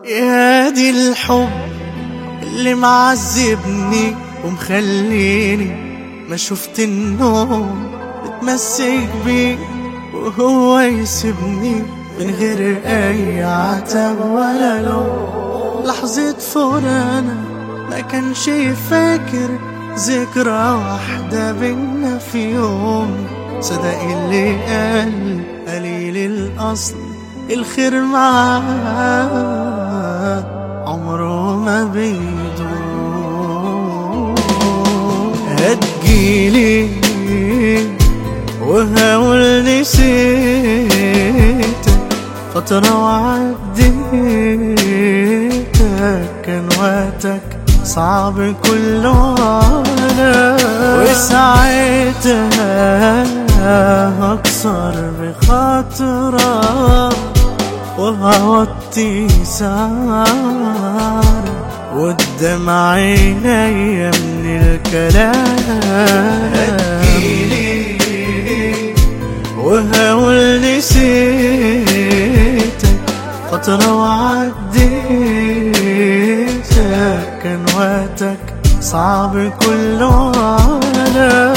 يا دي الحب اللي معذبني ومخليني ما شفت النوم بتمسك بيه وهو يسيبني من غير اي عتب ولا لوم لحظة فرانا ما كانش فاكر ذكرى واحدة بينا في يوم صدق اللي قال قليل الأصل الخير معاه عمره ما بيدوم هتجيلي وهقول نسيتك فترة وعديتك كان وقتك صعب كله على وساعتها هكسر بخاطرك وهوطي سعر قدام عيني من الكلام هتجيلي وهقول نسيتك فترة وعديتك كان وقتك صعب كله على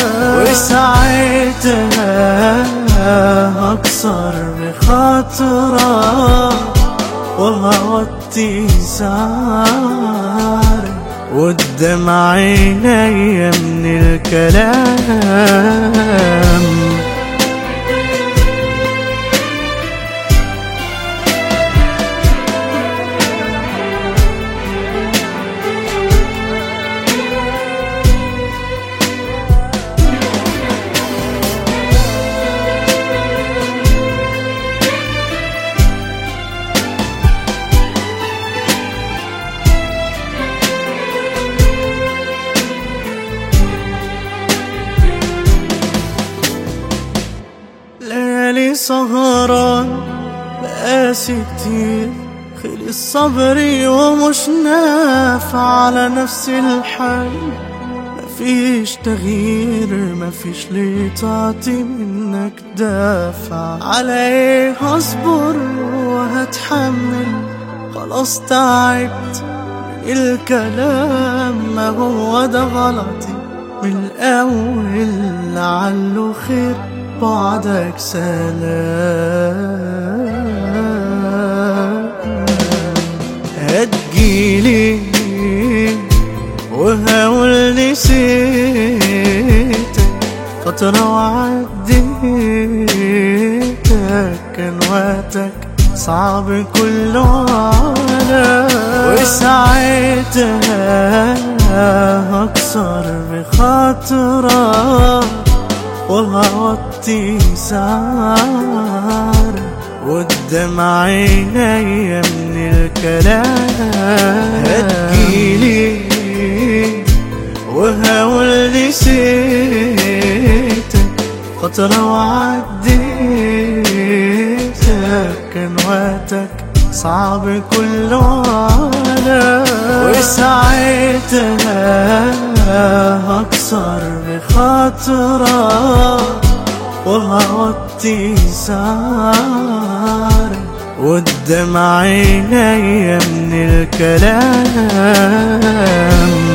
وساعتها هكسر بخاطرك وهوطي سعر قدام عيني من الكلام ليالي سهران بقاسي كتير خلص صبري ومش نافع على نفس الحال مفيش تغيير مفيش ليه تعطي منك دافع على ايه هصبر وهتحمل خلاص تعبت من الكلام ما هو ده غلطي من الأول لعله خير بعدك سلام هتجيلي وهقول نسيتك فترة وعديتك كان وقتك صعب كله على وساعتها هكسر بخاطرك وهوطي سعر قدام عيني من الكلام هتجيلي وهقول نسيتك فترة وعديتك كان وقتك صعب كله على وساعتها هكسر بخاطرك وهوطي سعر قدام عيني من الكلام